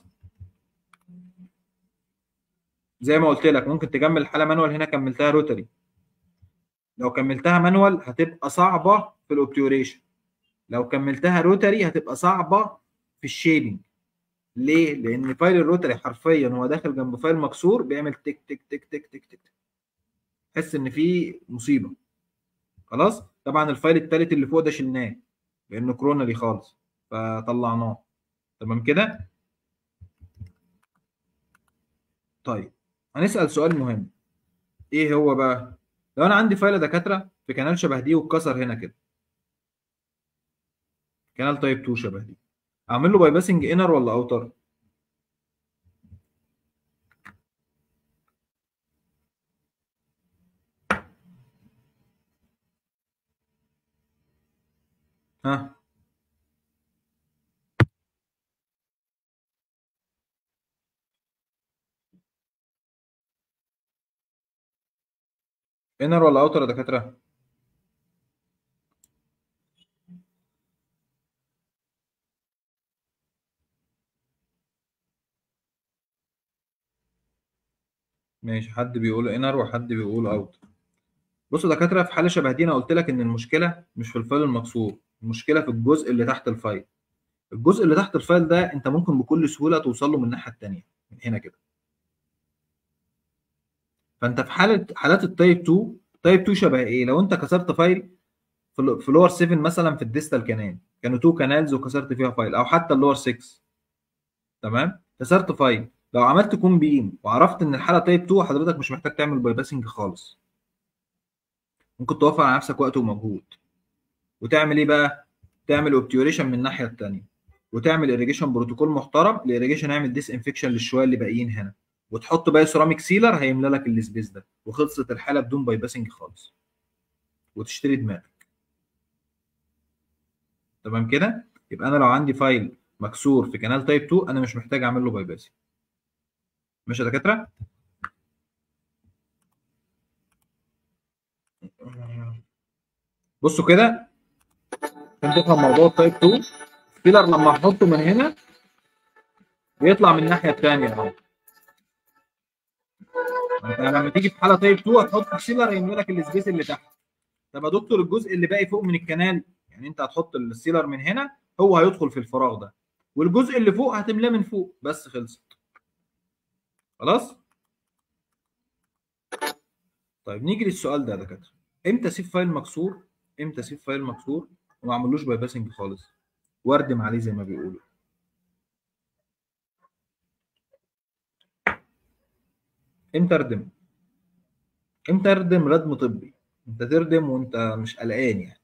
زي ما قلت لك ممكن تكمل الحاله مانوال هنا كملتها روتري لو كملتها مانوال هتبقى صعبه في الاوبتيوريشن لو كملتها روتري هتبقى صعبه في الشيبنج ليه؟ لان فايل الروتري حرفيا هو داخل جنب فايل مكسور بيعمل تك تك تك تك تك تك تحس ان في مصيبه خلاص طبعا الفايل الثالث اللي فوق ده شلناه لانه كرونالي خالص فطلعناه تمام كده طيب هنسال سؤال مهم ايه هو بقى لو انا عندي فايل دكاتره في كانال شبه دي واتكسر هنا كده كانال تايب 2 شبه دي اعمل له باي باسنج انر ولا اوتر ها انر ولا اوتر يا دكاتره ماشي حد بيقول انر وحد بيقول اوتر بصوا دكاتره في حاله شبه دي انا قلت لك ان المشكله مش في الفايل المكسور المشكله في الجزء اللي تحت الفايل الجزء اللي تحت الفايل ده انت ممكن بكل سهوله توصل له من الناحيه الثانيه من هنا كده فانت في حاله حالات التايب 2 تايب 2 شبه ايه لو انت كسرت فايل في في لور 7 مثلا في الديستال كانال كانوا تو كانالز وكسرت فيها فايل او حتى اللور 6 تمام كسرت فايل لو عملت كوم بيم وعرفت ان الحاله تايب 2 حضرتك مش محتاج تعمل باي باسنج خالص ممكن توفر على نفسك وقت ومجهود وتعمل ايه بقى تعمل اوبتيوريشن من الناحيه الثانيه وتعمل اريجيشن بروتوكول محترم الاريجيشن يعمل ديس انفكشن للشويه اللي باقيين هنا وتحط باقي سيراميك سيلر هيملى لك السبيس ده وخلصت الحاله بدون باي باسنج خالص وتشتري دماغك تمام كده يبقى انا لو عندي فايل مكسور في كانال تايب 2 انا مش محتاج اعمل له باي باسنج ماشي يا دكاتره بصوا كده عشان تفهم موضوع التايب 2 الفيلر لما احطه من هنا بيطلع من الناحيه الثانيه اهو انت لما تيجي في حاله تايب 2 هتحط السيلر هيملى لك السبيس اللي تحت طب يا دكتور الجزء اللي باقي فوق من الكنال يعني انت هتحط السيلر من هنا هو هيدخل في الفراغ ده والجزء اللي فوق هتملاه من فوق بس خلصت خلاص طيب نيجي للسؤال ده يا دكاتره امتى اسيب فايل مكسور امتى اسيب فايل مكسور وما اعملوش باي باسنج خالص واردم عليه زي ما بيقولوا امتى اردم امتى اردم ردم طبي انت تردم وانت مش قلقان يعني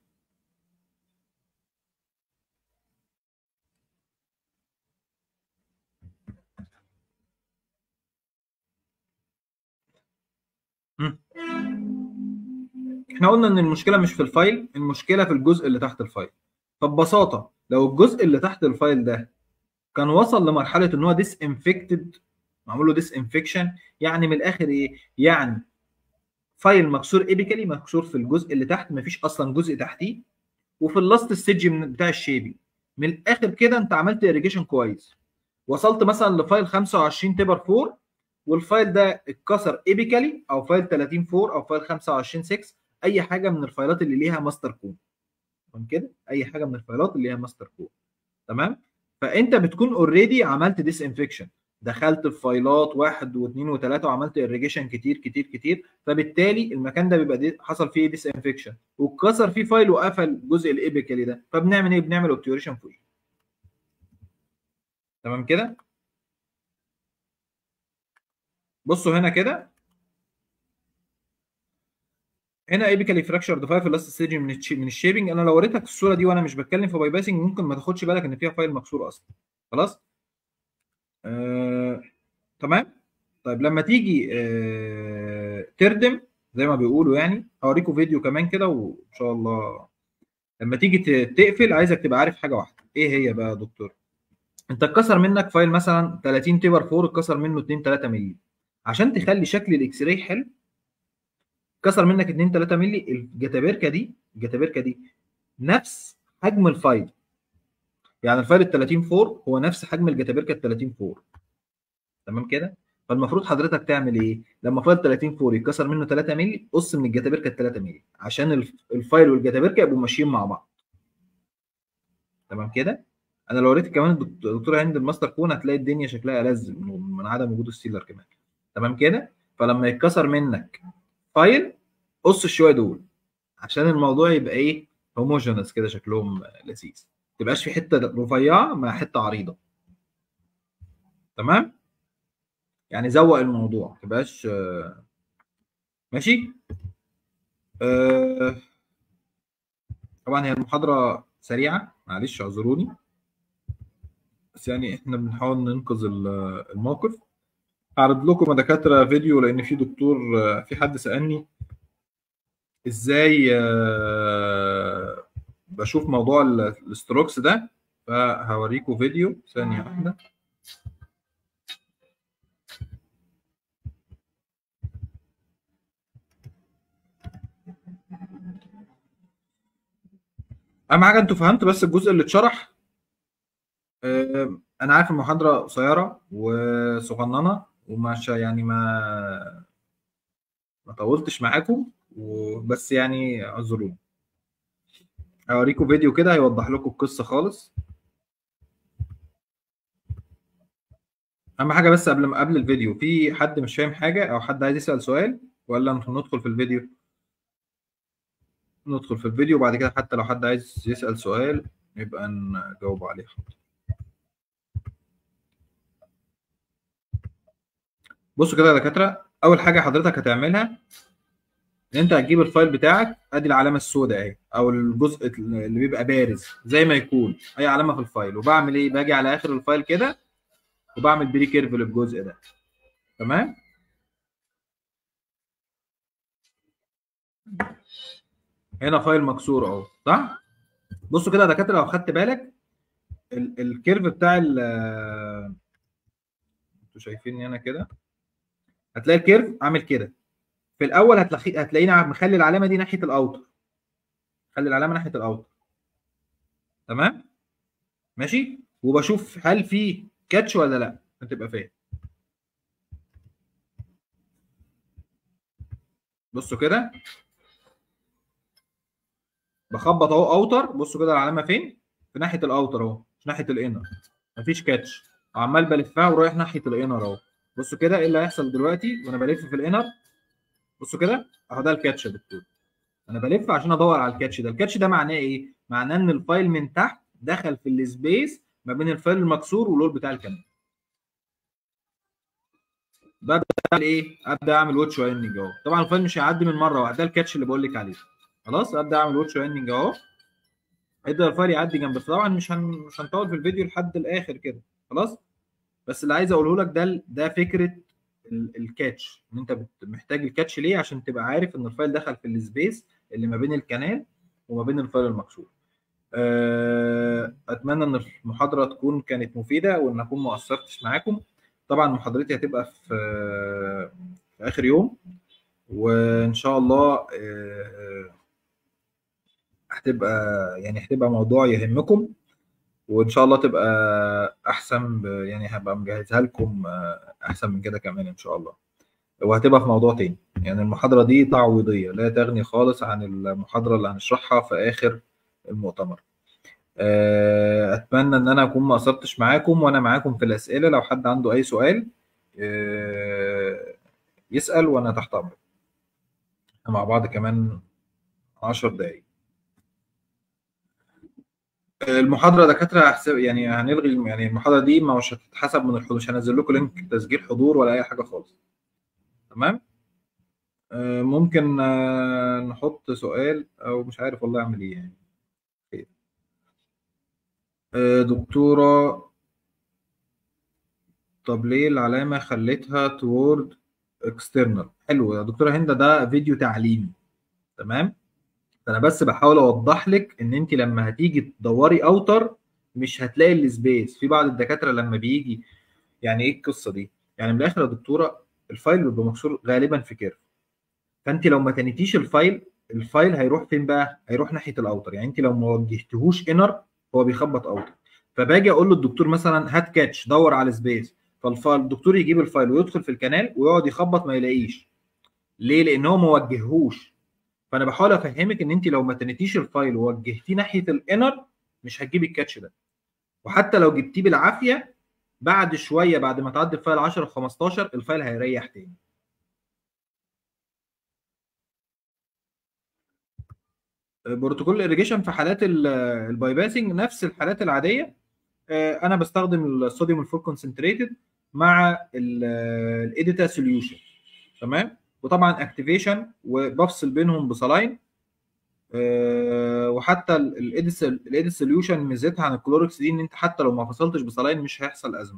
احنا قلنا ان المشكله مش في الفايل المشكله في الجزء اللي تحت الفايل فببساطه لو الجزء اللي تحت الفايل ده كان وصل لمرحله ان هو ديس انفكتد معمول له ديس انفكشن يعني من الاخر ايه يعني فايل مكسور ايبيكالي مكسور في الجزء اللي تحت مفيش اصلا جزء تحتيه وفي اللاست ستيج بتاع الشيبي من الاخر كده انت عملت اريجيشن كويس وصلت مثلا لفايل 25 تبر 4 والفايل ده اتكسر ايبيكالي او فايل 30 4 او فايل 25 6 اي حاجه من الفايلات اللي ليها ماستر كود تمام كده اي حاجه من الفايلات اللي ليها ماستر كود تمام فانت بتكون اوريدي عملت ديس انفكشن دخلت في فايلات واحد واثنين وثلاثه وعملت اريجيشن كتير كتير كتير فبالتالي المكان ده بيبقى دي حصل فيه ديس انفكشن واتكسر فيه فايل وقفل جزء الايبيكالي ده فبنعمل ايه؟ بنعمل اوبتيوريشن فوقيه تمام كده؟ بصوا هنا كده هنا ايبيكالي فراكشر فايل في اللاست ستيج من من الشيبنج انا لو وريتك الصوره دي وانا مش بتكلم في باي باسنج ممكن ما تاخدش بالك ان فيها فايل مكسور اصلا خلاص آه، تمام طيب لما تيجي آه، تردم زي ما بيقولوا يعني هوريكم فيديو كمان كده وان شاء الله لما تيجي تقفل عايزك تبقى عارف حاجه واحده ايه هي بقى يا دكتور انت اتكسر منك فايل مثلا 30 تيبر 4 اتكسر منه 2 3 مللي عشان تخلي شكل الاكس راي حلو كسر منك 2 3 مللي الجتابركه دي الجتابركه دي نفس حجم الفايل يعني الفايل ال 30 4 هو نفس حجم الجتابركه ال 30 4 تمام كده فالمفروض حضرتك تعمل ايه لما فايل 30 4 يتكسر منه 3 مللي قص من الجتابركه ال 3 مللي عشان الفايل والجتابركه يبقوا ماشيين مع بعض تمام كده انا لو وريتك كمان الدكتوره هند الماستر كون هتلاقي الدنيا شكلها ألذ من عدم وجود السيلر كمان تمام كده فلما يتكسر منك فايل قص الشويه دول عشان الموضوع يبقى ايه هوموجينس كده شكلهم لذيذ ما تبقاش في حته رفيعه مع حته عريضه تمام يعني زوق الموضوع ما تبقاش ماشي أه طبعا هي المحاضره سريعه معلش اعذروني بس يعني احنا بنحاول ننقذ الموقف هعرض لكم يا دكاتره فيديو لان في دكتور في حد سالني ازاي بشوف موضوع الستروكس ده فهوريكم فيديو ثانيه واحده اهم حاجه انتوا فهمتوا بس الجزء اللي اتشرح آه، انا عارف المحاضره قصيره وصغننه ومش يعني ما ما طولتش معاكم وبس يعني اعذروني هوريكم فيديو كده هيوضح لكم القصه خالص اهم حاجه بس قبل ما قبل الفيديو في حد مش فاهم حاجه او حد عايز يسال سؤال ولا ندخل في الفيديو ندخل في الفيديو وبعد كده حتى لو حد عايز يسال سؤال يبقى نجاوب عليه بصوا كده يا دكاتره اول حاجه حضرتك هتعملها ان انت هتجيب الفايل بتاعك ادي العلامه السوداء اهي او الجزء اللي بيبقى بارز زي ما يكون اي علامه في الفايل وبعمل ايه باجي على اخر الفايل كده وبعمل بري كيرف للجزء ده تمام هنا فايل مكسور اهو صح بصوا كده يا دكاتره لو خدت بالك الكيرف بتاع ال انتوا شايفيني هنا كده هتلاقي الكيرف عامل كده في الاول هتلاقي هتلاقيني مخلي العلامه دي ناحيه الاوتر خلي العلامه ناحيه الاوتر تمام ماشي وبشوف هل في كاتش ولا لا هتبقى فاهم بصوا كده بخبط اهو اوتر بصوا كده العلامه فين في ناحيه الاوتر اهو مش ناحيه الانر مفيش كاتش عمال بلفها ورايح ناحيه الانر اهو بصوا كده ايه اللي هيحصل دلوقتي وانا بلف في الانر بصوا كده اهو ده الكاتش يا دكتور انا بلف عشان ادور على الكاتش ده الكاتش ده معناه ايه معناه ان الفايل من تحت دخل في السبيس ما بين الفايل المكسور واللول بتاع الكاميرا ببدا اعمل ايه ابدا اعمل واتش وايننج اهو طبعا الفايل مش هيعدي من مره واحده ده الكاتش اللي بقول لك عليه خلاص ابدا اعمل واتش وايننج اهو هيبدا الفايل يعدي جنب طبعا مش هن... مش هنطول في الفيديو لحد الاخر كده خلاص بس اللي عايز اقوله لك ده ده فكره الكاتش ان انت محتاج الكاتش ليه عشان تبقى عارف ان الفايل دخل في السبيس اللي ما بين الكنال وما بين الفايل المكسور اتمنى ان المحاضره تكون كانت مفيده وان اكون ما قصرتش معاكم طبعا محاضرتي هتبقى في في اخر يوم وان شاء الله هتبقى يعني هتبقى موضوع يهمكم وان شاء الله تبقى احسن يعني هبقى مجهزها لكم احسن من كده كمان ان شاء الله وهتبقى في موضوع تاني يعني المحاضره دي تعويضيه لا تغني خالص عن المحاضره اللي هنشرحها في اخر المؤتمر اتمنى ان انا اكون ما قصرتش معاكم وانا معاكم في الاسئله لو حد عنده اي سؤال يسال وانا تحت امره مع بعض كمان 10 دقايق المحاضره دكاتره هحسب يعني هنلغي يعني المحاضره دي مش هتتحسب من الحضور مش هنزل لكم لينك تسجيل حضور ولا اي حاجه خالص تمام ممكن نحط سؤال او مش عارف والله اعمل ايه يعني دكتوره طب ليه العلامه خليتها تورد اكسترنال حلو يا دكتوره هند ده فيديو تعليمي تمام فانا بس بحاول اوضح لك ان انت لما هتيجي تدوري اوتر مش هتلاقي السبيس في بعض الدكاتره لما بيجي يعني ايه القصه دي يعني من الاخر يا دكتوره الفايل بيبقى مكسور غالبا في كيرف فانت لو ما تنيتيش الفايل الفايل هيروح فين بقى هيروح ناحيه الاوتر يعني انت لو ما وجهتهوش انر هو بيخبط اوتر فباجي اقول للدكتور مثلا هات كاتش دور على سبيس فالدكتور يجيب الفايل ويدخل في الكنال ويقعد يخبط ما يلاقيش ليه لان هو ما وجههوش فانا بحاول افهمك ان انت لو ما تنيتيش الفايل ووجهتيه ناحيه الانر مش هتجيبي الكاتش ده وحتى لو جبتيه بالعافيه بعد شويه بعد ما تعدي الفايل 10 15 الفايل هيريح تاني بروتوكول الاريجيشن في حالات البايباسنج نفس الحالات العاديه انا بستخدم الصوديوم الفول كونسنتريتد مع الايديتا سوليوشن تمام وطبعا اكتيفيشن وبفصل بينهم بصلاين أه وحتى الايديت سوليوشن ميزتها عن الكلوركس دي ان انت حتى لو ما فصلتش بصلاين مش هيحصل ازمه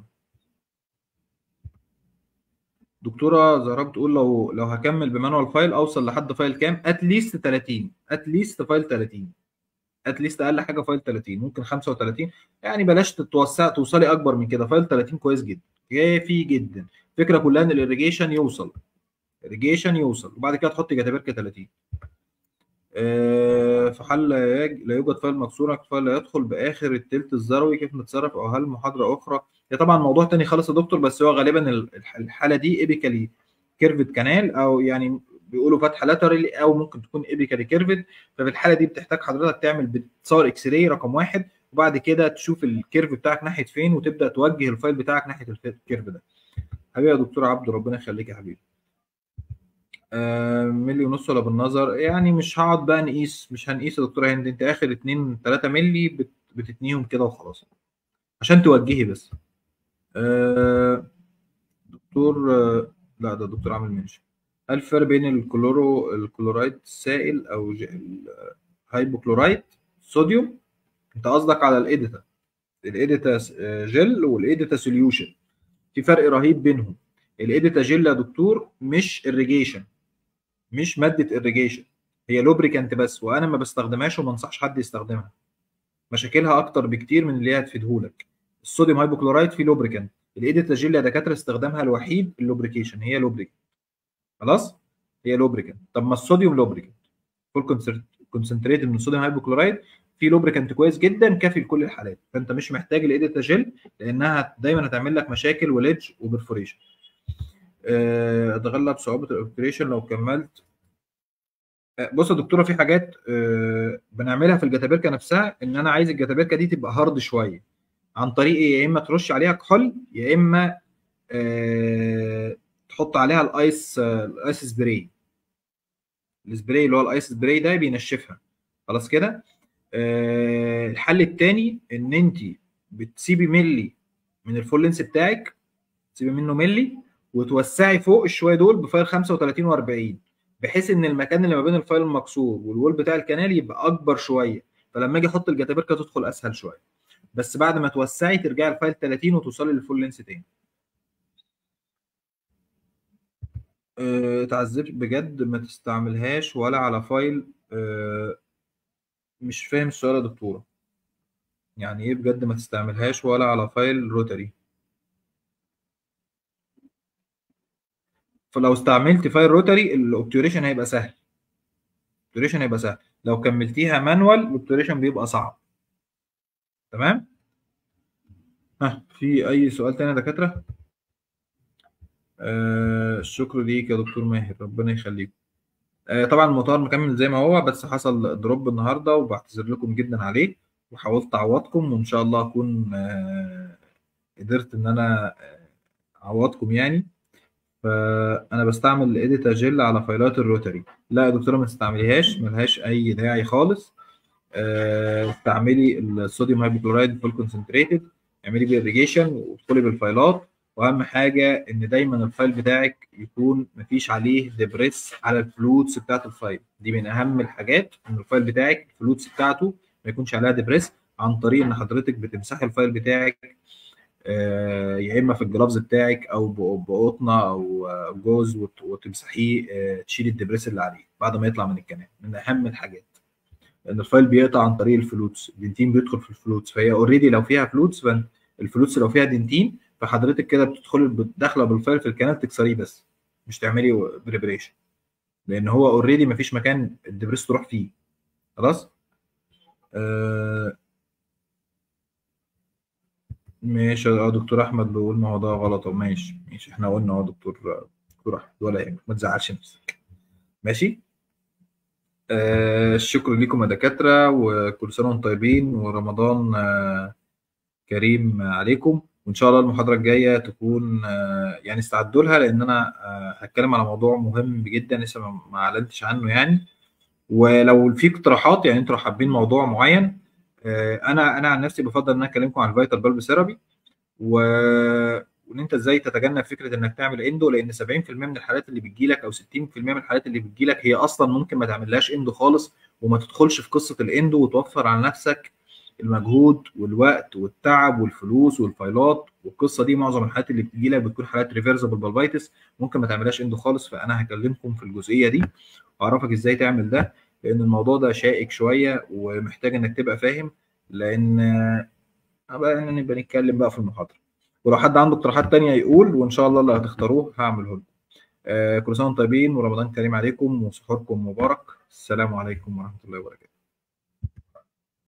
دكتوره زهراء بتقول لو لو هكمل بمانوال فايل اوصل لحد فايل كام اتليست 30 اتليست فايل 30 اتليست اقل حاجه فايل 30 ممكن 35 يعني بلاش تتوسع توصلي اكبر من كده فايل 30 كويس جدا كافي جدا الفكره كلها ان الاريجيشن يوصل اريجيشن يوصل وبعد كده تحط جاتابركه 30 آه، في حال لا يج- لا يوجد فايل مكسور فايل لا يدخل باخر التلت الذروي كيف نتصرف او هل محاضره اخرى هي طبعا موضوع تاني خالص يا دكتور بس هو غالبا ال- الح- الحاله دي ايبيكالي كيرفد كانال او يعني بيقولوا فتحه لاترالي او ممكن تكون ايبيكالي كيرفد ففي الحاله دي بتحتاج حضرتك تعمل بتصور اكس راي رقم واحد وبعد كده تشوف الكيرف بتاعك ناحيه فين وتبدا توجه الفايل بتاعك ناحيه الف- الكيرف ده حبيبي يا دكتور عبده ربنا يخليك يا حبيبي آه، ملي ونص ولا بالنظر يعني مش هقعد بقى نقيس مش هنقيس يا دكتوره هند انت اخر 2 3 ملي بت- بتتنيهم كده وخلاص عشان توجهي بس آه، دكتور آه، لا ده دكتور عامل منشن هل الفرق بين الكلورو الكلورايد السائل او ج- الهايبوكلورايد صوديوم انت قصدك على الاديتا الاديتا آه، جل والاديتا سوليوشن في فرق رهيب بينهم الاديتا جل يا دكتور مش irrigation مش ماده irrigation هي لوبريكانت بس وانا ما بستخدمهاش وما انصحش حد يستخدمها مشاكلها اكتر بكتير من اللي هي هتفيدهولك الصوديوم هايبوكلورايد فيه لوبريكانت الايديتا جيل يا دكاتره استخدامها الوحيد اللوبريكيشن هي لوبريكانت خلاص هي لوبريكانت طب ما الصوديوم لوبريكانت فول كونسنتريت من الصوديوم هايبوكلورايد في لوبريكانت كويس جدا كافي لكل الحالات فانت مش محتاج الايديتا جيل لانها دايما هتعمل لك مشاكل وليدج وبرفوريشن أه اتغلب صعوبه الاوبريشن لو كملت بص يا دكتوره في حاجات آه، بنعملها في الجتابركه نفسها ان انا عايز الجتابركه دي تبقى هارد شويه عن طريق ايه يا اما ترش عليها كحول يا اما آه، تحط عليها الايس آه، الايس سبراي السبراي اللي هو الايس سبراي ده بينشفها خلاص كده آه، الحل التاني ان انت بتسيبي ملي من الفول لينس بتاعك تسيبي منه ملي وتوسعي فوق الشويه دول بفايل 35 و40 بحيث ان المكان اللي ما بين الفايل المكسور والوول بتاع الكنال يبقى اكبر شويه فلما اجي احط الجتابركه تدخل اسهل شويه بس بعد ما توسعي ترجعي الفايل 30 وتوصلي للفول لينس تاني أه، اتعذبت بجد ما تستعملهاش ولا على فايل أه، مش فاهم السؤال يا دكتوره يعني ايه بجد ما تستعملهاش ولا على فايل روتري فلو استعملت فايل روتري الاوبتوريشن هيبقى سهل الاوبتوريشن هيبقى سهل لو كملتيها مانوال الاوبتوريشن بيبقى صعب تمام ها في اي سؤال تاني يا دكاتره آه الشكر ليك يا دكتور ماهر ربنا يخليك آه طبعا المطار مكمل زي ما هو بس حصل دروب النهارده وبعتذر لكم جدا عليه وحاولت اعوضكم وان شاء الله اكون آه قدرت ان انا آه، اعوضكم يعني فانا بستعمل الايديتا جيل على فايلات الروتري لا يا دكتوره ما تستعمليهاش ملهاش اي داعي خالص آه، استعملي الصوديوم هايبوكلورايد فول كونسنتريتد اعملي بيه irrigation وادخلي بالفايلات واهم حاجه ان دايما الفايل بتاعك يكون مفيش عليه ديبريس على الفلوتس بتاعت الفايل دي من اهم الحاجات ان الفايل بتاعك الفلوتس بتاعته ما يكونش عليها ديبريس عن طريق ان حضرتك بتمسحي الفايل بتاعك آه، يا اما في الجلافز بتاعك او ب- بقطنه او آه، جوز وت- وتمسحيه آه، تشيل الدبريس اللي عليه بعد ما يطلع من الكنال من اهم الحاجات لان الفايل بيقطع عن طريق الفلوتس الدنتين بيدخل في الفلوتس فهي اوريدي لو فيها فلوتس فالفلوتس لو فيها دنتين فحضرتك كده بتدخلي داخله بالفايل في الكنال تكسريه بس مش تعملي بريبريشن لان هو اوريدي مفيش مكان الدبريس تروح فيه خلاص آه ماشي اه دكتور احمد بيقول ما هو ده غلط ماشي ماشي احنا قلنا اهو دكتور دكتور احمد ولا يهمك ما تزعلش نفسك ماشي آه الشكر لكم يا دكاتره وكل سنه وانتم طيبين ورمضان آه كريم عليكم وان شاء الله المحاضره الجايه تكون آه يعني استعدوا لها لان انا آه هتكلم على موضوع مهم جدا لسه ما ما اعلنتش عنه يعني ولو في اقتراحات يعني انتوا حابين موضوع معين آه انا انا عن نفسي بفضل ان انا اكلمكم عن الفيتال بالب ثيرابي و... وان انت ازاي تتجنب فكره انك تعمل اندو لان 70% من الحالات اللي بتجي لك او 60% من الحالات اللي بتجي لك هي اصلا ممكن ما تعملهاش اندو خالص وما تدخلش في قصه الاندو وتوفر على نفسك المجهود والوقت والتعب والفلوس والفايلات والقصه دي معظم الحالات اللي بتجي لك بتكون حالات ريفرسبل بالفايتس ممكن ما تعملهاش اندو خالص فانا هكلمكم في الجزئيه دي واعرفك ازاي تعمل ده لان الموضوع ده شائك شويه ومحتاج انك تبقى فاهم لان بقى نبقى نتكلم بقى في المحاضره ولو حد عنده اقتراحات تانية يقول وان شاء الله اللي هتختاروه هعمله لكم آه كل سنه وانتم طيبين ورمضان كريم عليكم وسحوركم مبارك السلام عليكم ورحمة الله وبركاته